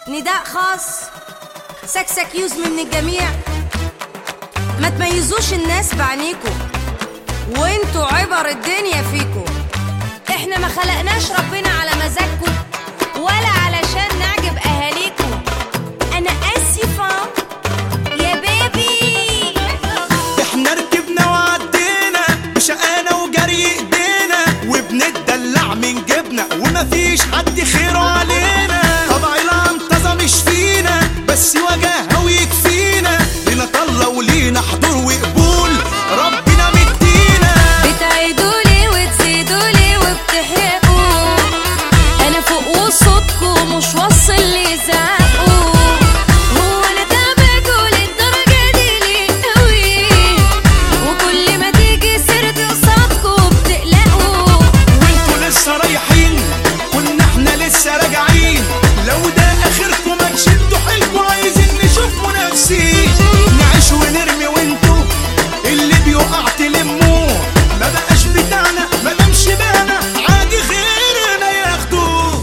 نداء خاص سكسك يوز من الجميع ما تميزوش الناس بعينيكوا وانتوا عبر الدنيا فيكوا احنا ما خلقناش ربنا على مزاجكوا ولا علشان نعجب اهاليكوا انا اسفه يا بيبي احنا ركبنا وعدينا بشقانا وجري ايدينا وبنتدلع من جبنا ومفيش حد خيره علينا طبع العنطزة مش فينا بس وجاهه ويكفينا لينا طلة ولينا حضور وقبول ربنا مدينا بتعيدولي وتزيدولي وبتحرقوا انا فوق وصوتكوا مش واصل لي زعقوا هو انا تابعكوا للدرجة دي ليه قوي وكل ما تيجي سيرتي قصادكوا بتقلقوا وانتوا لسه رايحين كنا احنا لسه راجعين لو ده اخركم ما تشدوا حيلكوا عايزين نشوف منافسين نعيش ونرمي وانتوا اللي بيقع تلموه ما بقاش بتاعنا ما دامش بانا عادي غيرنا ياخدوه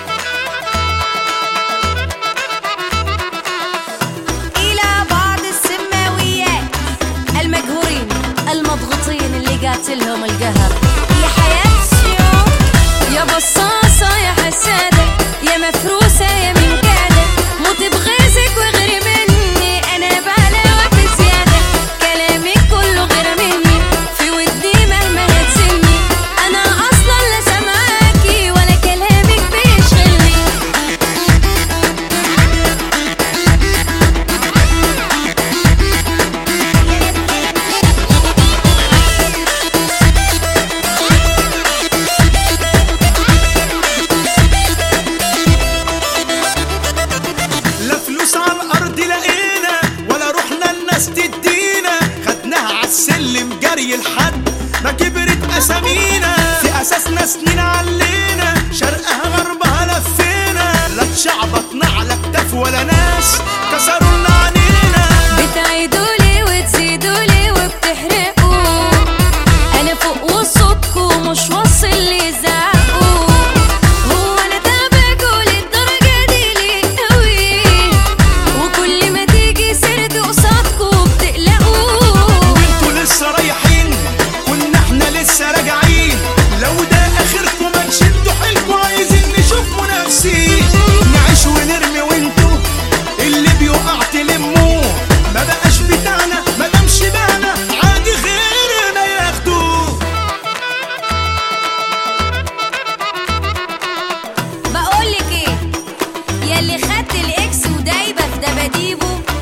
الى بعض السماويات المجهورين المضغوطين اللي جاتلهم القهر يا حياة السيوف يا بصاصة يا حسادة يا مفروسة يا من كادة موت بغيظك وغير مني انا بعلاوة بزيادة كلامك كله غير مني في ودي مهما هتسني انا اصلا لا سامعاكي ولا كلامك بيشغلني لا فلوس على الارض لقينا ولا رحنا الناس تدينا خدناها عالسلم جري لحد ما كبرت اسامينا في اساسنا سنين علينا شرقها غربها لفينا لا تشعبطنا على كتاف ولا ناس كسروا لنا عنينا بتعيدولي وتزيدولي وبتحرقوا انا فوق وصوتكوا مش واصل لي زعقوا هو انا تابعكوا للدرجة دي ليه قوي وكل ما تيجي سيرتي قصادكوا بتقلقوا وانتوا لسه رايحين كنا احنا لسه راجعين لو ده اخركم ما تشدوا حيلكوا عايزين نشوف منافسين نعيش ونرمي وانتوا اللي بيقع تلموه ما بقاش بتاعنا ما دامش بانا عادي غيرنا ياخدوه بقولك ايه ياللي خدت الاكس ودايبه في دباديبه